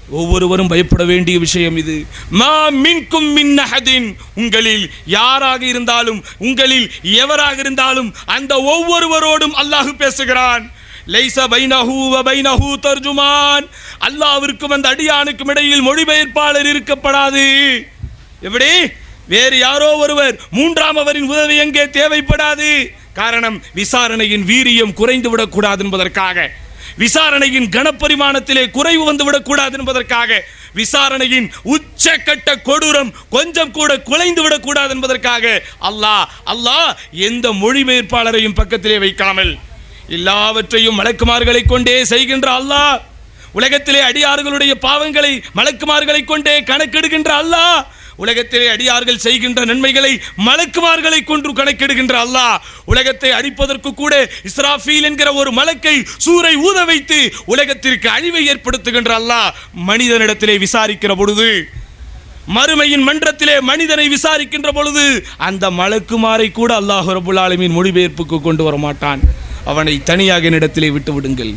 ஒவ்வொருவரும் பயப்பட வேண்டிய விஷயம் இது மா மின்கும் மின் அஹதின் உங்களில் யாராக இருந்தாலும் உங்களில் எவராக இருந்தாலும் அந்த ஒவ்வொருவரோடும் அல்லாஹ் பேசுகிறான் லைச பைனஹு வ பைனஹு தர்ஜுமான் அல்லாஹ்விற்கும் அந்த அடியானுக்கும் இடையில் மொழிபெயர்ப்பாளர் இருக்கப்படாது எப்படி வேறு யாரோ ஒருவர் மூன்றாம் அவரின் உதவி எங்கே தேவைப்படாது காரணம் விசாரணையின் வீரியம் குறைந்து விடக்கூடாது என்பதற்காக விசாரணையின் கனப்பரிமாணத்திலே குறைவு வந்து விடக்கூடாது என்பதற்காக விசாரணையின் உச்சக்கட்ட கொடூரம் கொஞ்சம் கூட குலைந்து விடக்கூடாது என்பதற்காக அல்லாஹ் அல்லாஹ் எந்த மொழிபெயர்ப்பாளரையும் பக்கத்திலே வைக்காமல் எல்லாவற்றையும் மலக்குமார்களை கொண்டே செய்கின்ற அல்லாஹ் உலகத்திலே அடியார்களுடைய பாவங்களை மலக்குமார்களை கொண்டே கணக்கெடுக்கின்ற அல்லாஹ் உலகத்திலே அடியார்கள் செய்கின்ற நன்மைகளை மலக்குமார்களை கொன்று கணக்கெடுக்கின்ற அல்லாஹ் உலகத்தை அழிப்பதற்கு கூட இஸ்ராஃபீல் என்கிற ஒரு மலக்கை சூரை ஊத வைத்து உலகத்திற்கு அழிவை ஏற்படுத்துகின்ற அல்லாஹ் மனிதனிடத்திலே விசாரிக்கிற பொழுது மறுமையின் மன்றத்திலே மனிதனை விசாரிக்கின்ற பொழுது அந்த மலக்குமாரை கூட அல்லாஹ் ரபுல் ஆலமீன் மொழிபெயர்ப்புக்கு கொண்டு வர மாட்டான் அவனை தனியாக என்னிடத்திலே விட்டு விடுங்கள்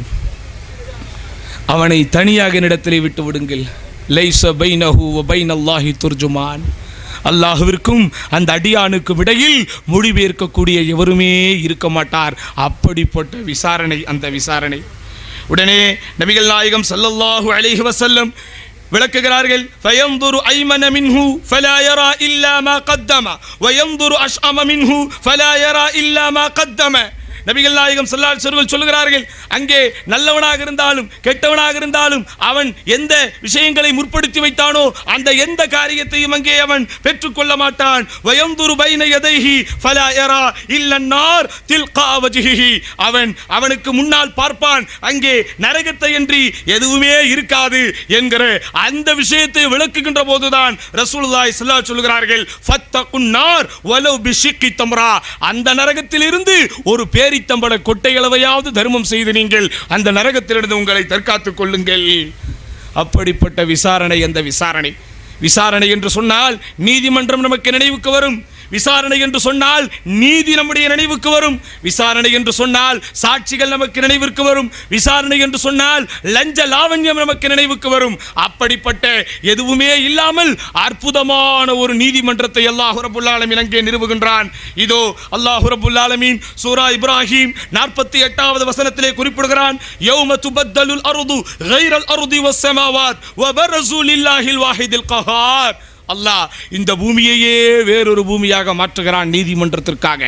அவனை தனியாக என்னிடத்திலே விட்டு விடுங்கள் லைச பைனஹு வ பைனல்லாஹி துர்ஜுமான் அல்லாஹ்விற்கும் அந்த அடியானுக்கும் இடையில் மொழிபெயர்க்கக்கூடிய எவருமே இருக்க மாட்டார் அப்படிப்பட்ட விசாரணை அந்த விசாரணை உடனே நபிகள் நாயகம் ஸல்லல்லாஹு அலைஹி வஸல்லம் விளக்குகிறார்கள் ஃபயன்துரு ஐமன மின்ஹு ஃபலா யரா இல்லா மா கத்தம வயன்துரு அஷ்அம மின்ஹு ஃபலா யரா இல்லா மா கத்தம நபிகள் நாயகம் சொல்லால் சொருகள் சொல்லுகிறார்கள் அங்கே நல்லவனாக இருந்தாலும் கெட்டவனாக இருந்தாலும் அவன் எந்த விஷயங்களை முற்படுத்தி வைத்தானோ அந்த எந்த காரியத்தையும் அங்கே அவன் பெற்றுக்கொள்ள மாட்டான் வயந்துரு பைன எதைஹி ஃபலா யரா இல்லன்னார் தில்கா வஜ்ஹிஹி அவன் அவனுக்கு முன்னால் பார்ப்பான் அங்கே நரகத்தை என்று எதுவுமே இருக்காது என்கிற அந்த விஷயத்தை விளக்குகின்ற போதுதான் ரசூலுல்லாஹி ஸல்லல்லாஹு சொல்கிறார்கள் ஃபத்தகுன் நார் வலவ் பிஷிக்கி தம்ரா அந்த நரகத்திலிருந்து ஒரு பேரித்தம்பட கொட்டையளவையாவது தர்மம் செய்து நீங்கள் அந்த நரகத்திலிருந்து உங்களை தற்காத்துக் கொள்ளுங்கள் அப்படிப்பட்ட விசாரணை அந்த விசாரணை விசாரணை என்று சொன்னால் நீதிமன்றம் நமக்கு நினைவுக்கு வரும் விசாரணை என்று சொன்னால் நீதி நம்முடைய நினைவுக்கு வரும் விசாரணை என்று சொன்னால் சாட்சிகள் நமக்கு நினைவிற்கு வரும் விசாரணை என்று சொன்னால் லஞ்ச லாவண்யம் நமக்கு நினைவுக்கு வரும் அப்படிப்பட்ட எதுவுமே இல்லாமல் அற்புதமான ஒரு நீதிமன்றத்தை அல்லாஹ் ரபுல் ஆலமீன் அங்கே நிறுவுகின்றான் இதோ அல்லாஹ் ரபுல் ஆலமீன் சூரா இப்ராஹிம் நாற்பத்தி எட்டாவது வசனத்திலே குறிப்பிடுகிறான் யௌம துபத்தலுல் அருது கைரல் அருதி வஸ்ஸமாவாத் வபரசு லில்லாஹில் வாஹிதில் கஹார் அல்லாஹ் இந்த பூமியையே வேறொரு பூமியாக மாற்றுகிறான் நீதிமன்றத்திற்காக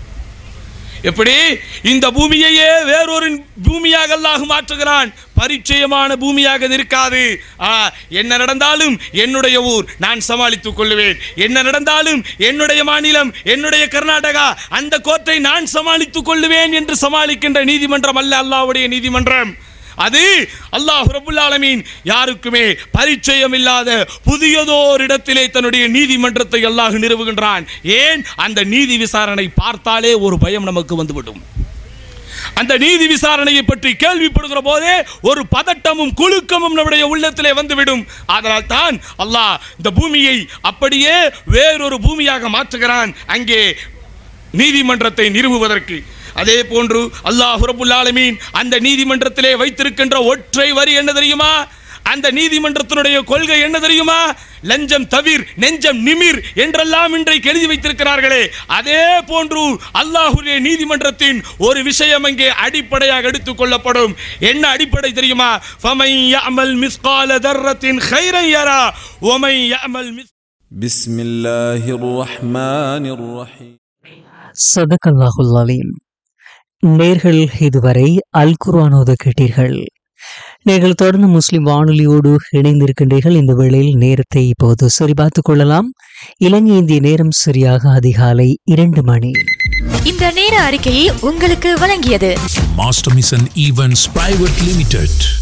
எப்படி இந்த பூமியையே வேறொரு பூமியாக அல்லாஹ் மாற்றுகிறான் பரிச்சயமான பூமியாக இது இருக்காது ஆ, என்ன நடந்தாலும் என்னுடைய ஊர் நான் சமாளித்துக் கொள்ளுவேன் என்ன நடந்தாலும் என்னுடைய மாநிலம் என்னுடைய கர்நாடகா அந்த கோட்டை நான் சமாளித்துக் கொள்ளுவேன் என்று சமாளிக்கின்ற நீதிமன்றம் அல்ல அல்லாஹ்வுடைய நீதிமன்றம் அது அல்லாஹ் ரபுல் ஆலமீன் யாருக்குமே பரிச்சயம் இல்லாத புதியதோர் இடத்திலே தன்னுடைய நீதிமன்றத்தை அல்லாஹ் நிறுவுகின்றான் ஏன் அந்த நீதி விசாரணை பார்த்தாலே ஒரு பயம் நமக்கு வந்துவிடும் அந்த நீதி விசாரணையை பற்றி கேள்விப்படுகிற போதே ஒரு பதட்டமும் குலுக்கமும் நம்முடைய உள்ளத்திலே வந்துவிடும் அதனால் தான் அல்லாஹ் இந்த பூமியை அப்படியே வேறொரு பூமியாக மாற்றுகிறான் அங்கே நீதிமன்றத்தை நிறுவுவதற்கு அதே போன்று அல்லாஹ் ரபுல் ஆலமீன் அந்த நீதிமன்றத்திலே வைத்திருக்கின்ற ஒற்றை வரி என்ன தெரியுமா அந்த நீதிமன்றத்தினுடைய கொள்கை என்ன தெரியுமா லஞ்சம் தவிர் நெஞ்சம் நிமிர் என்றெல்லாம் இன்றைக்கு எழுதி வைத்திருக்கிறார்களே அதே போன்று அல்லாஹுடைய நீதிமன்றத்தின் ஒரு விஷயம் அங்கே அடிப்படையாக எடுத்துக் கொள்ளப்படும் என்ன அடிப்படை தெரியுமா ஃபமை யஅமல் மிஸ்கால தர்ரத்தின் خيرا يرى ومن يعمل مثقال بسم الله الرحمن الرحيم சதகல்லாஹுல் அலீம் நேர்கள் இதுவரை அல் குர்ஆனோத கேட்டீர்கள் நீங்கள் தொடர்ந்து முஸ்லிம் வானொலியோடு இணைந்திருக்கின்றீர்கள் இந்த வேளையில் நேரத்தை இப்போது சரிபார்த்துக் கொள்ளலாம் இலங்கை இந்திய நேரம் சரியாக அதிகாலை இரண்டு மணி இந்த நேர அறிக்கையை உங்களுக்கு வழங்கியது Master Mission Events Private Limited.